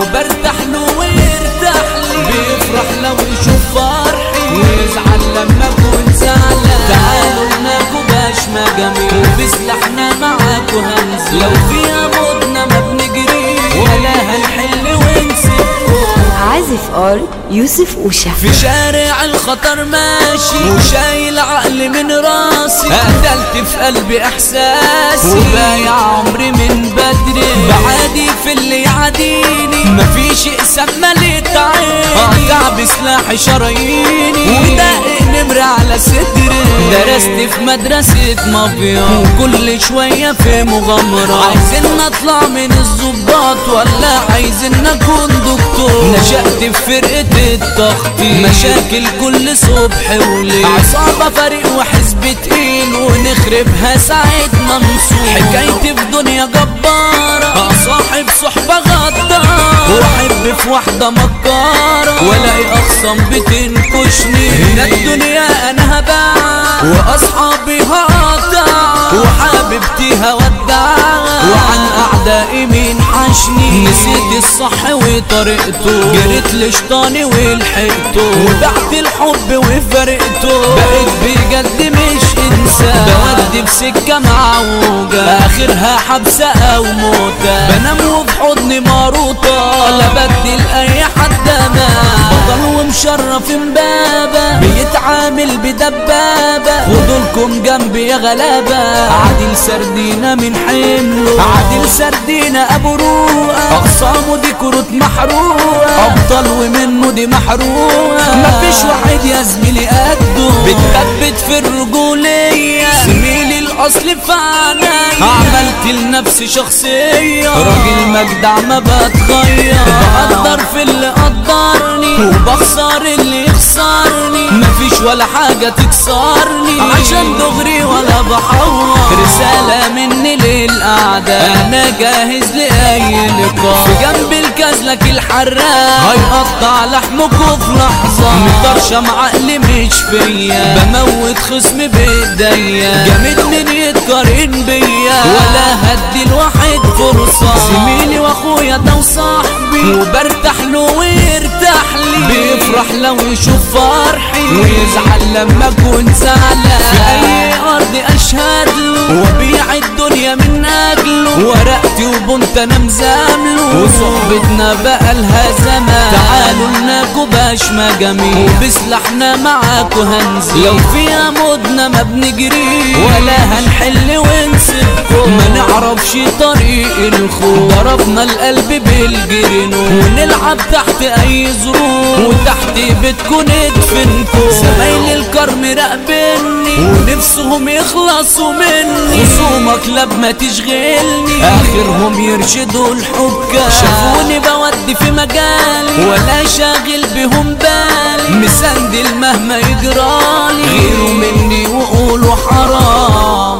وبرتاح له ويرتاح لي بيفرح لو يشوف فرحي ويزعل لما اكون زعلان تعالوا لناكو باش ما جميل وبسلحنا معاكو هنزل لو فيها موتنا ما بنجري ولا هنحل ونسيب عازف ار يوسف أوشا في شارع الخطر ماشي وشايل عقل من راسي قتلت في قلبي احساسي وبايع عمري من بدري بعادي في اللي يعاديني مفيش اقسام مليت عيني قطع بسلاحي شراييني ودقق نمر على صدري درست في مدرسة مافيا وكل شوية في مغامرة عايزين نطلع من الظباط ولا عايزين نكون دكتور نشأت في فرقة التخطيط مشاكل كل صبح وليل عصابة فريق وحزب تقيل ونخربها ساعة منصور حكايتي في دنيا جبارة صاحب صحبة غدارة واحب في واحدة مكارة والاقي اخصام بتنكشني هنا الدنيا انا هباع واصحابي هقطع وحبيبتي هودعها وعن اعدائي مين حشني نسيت الصح وطريقته جريت لشطاني ولحقته وبعت الحب وفرقته بقيت بجد مش انسان بودي بسكة معوجة اخرها حبسة او موتة بنام وفي حضني ماروطة لا بدل اي حد امان بطل ومشرف امبابة بيتعامل بدبابة خدولكم جنبي يا غلابة عادل سردينة من حمله عادل سردينة ابو روقة اقسامه دي كروت محروقة ابطال ومنه دي محروقة مفيش واحد يا زميلي قده بتثبت في الرجولية زميلي الاصل في عينيا عملت لنفسي شخصية راجل مجدع ما بتغير بقدر في اللي قدرني وبخسر اللي يخسرني مفيش ولا حاجة تكسرني عشان دغري ولا بحور رسالة مني للأعداء أنا جاهز لأي لقاء في جنب الكازلك الحراق هيقطع لحمكوا في لحظة مطرشم عقلي مش فيا بموت خصمي بإيديا جامد من يتقارن بيا ولا هدي الواحد فرصة زميلي واخويا ده وصاحبي وبرتاح له ويرتاح لي بيفرح لو يشوف فرحي ويزعل لما اكون زعلان في اي ارض اشهد له وبيع الدنيا من اجله ورقتي وبنت انا مزامله وصحبتنا بقى لها زمان تعالوا لناكو باش ما جميل وبسلحنا معاكو هنزل لو فيها مدنا ما بنجري ولا هنحل ونسيبكم ما نعرفش طريق الخوف ضربنا القلب بالجرنون ونلعب تحت اي ظروف وتحت بيتكم ندفنكم زمايل الكرم راقبني ونفسهم يخلصوا مني خصومك لب ما تشغلني اخرهم يرشدوا الحكام شافوني بودي في مجالي ولا شاغل بهم بالي مسندل مهما يجرالي غيروا مني وقولوا حرام